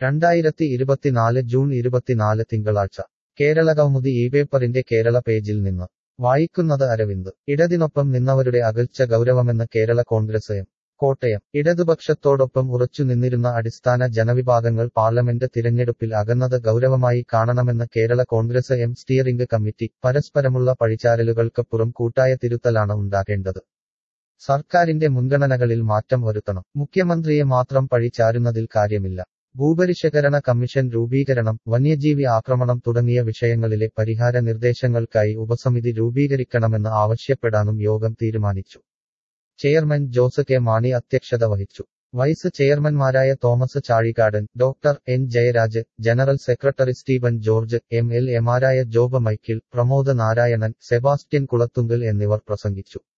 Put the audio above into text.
രണ്ടായിരത്തി ഇരുപത്തിനാല് ജൂൺ ഇരുപത്തിനാല് തിങ്കളാഴ്ച കേരളകൗമുദി ഈ പേപ്പറിന്റെ കേരള പേജിൽ നിന്ന് വായിക്കുന്നത് അരവിന്ദ് ഇടതിനൊപ്പം നിന്നവരുടെ അകൽച്ച ഗൗരവമെന്ന് കേരള കോൺഗ്രസ് എം കോട്ടയം ഇടതുപക്ഷത്തോടൊപ്പം ഉറച്ചു നിന്നിരുന്ന അടിസ്ഥാന ജനവിഭാഗങ്ങൾ പാർലമെന്റ് തിരഞ്ഞെടുപ്പിൽ അകന്നത് ഗൗരവമായി കാണണമെന്ന് Kerala Congress M steering committee പരസ്പരമുള്ള പഴിചാരലുകൾക്കപ്പുറം കൂട്ടായ തിരുത്തലാണ് ഉണ്ടാകേണ്ടത് സർക്കാരിന്റെ മുൻഗണനകളിൽ മാറ്റം വരുത്തണം മുഖ്യമന്ത്രിയെ മാത്രം പഴിചാരുന്നതിൽ കാര്യമില്ല ഭൂപരിഷ്കരണ കമ്മീഷൻ രൂപീകരണം വന്യജീവി ആക്രമണം തുടങ്ങിയ വിഷയങ്ങളിലെ പരിഹാര നിർദ്ദേശങ്ങൾക്കായി ഉപസമിതി രൂപീകരിക്കണമെന്ന് ആവശ്യപ്പെടാനും യോഗം തീരുമാനിച്ചു ചെയർമാൻ ജോസ് കെ മാണി അധ്യക്ഷത വഹിച്ചു വൈസ് ചെയർമാൻമാരായ Thomas Chazhikadan doctor N Jayaraj general secretary Steven George M L എമാരായ ജോബ് മൈക്കിൾ പ്രമോദ് നാരായണൻ സെബാസ്റ്റ്യൻ കുളത്തുങ്കൽ എന്നിവർ പ്രസംഗിച്ചു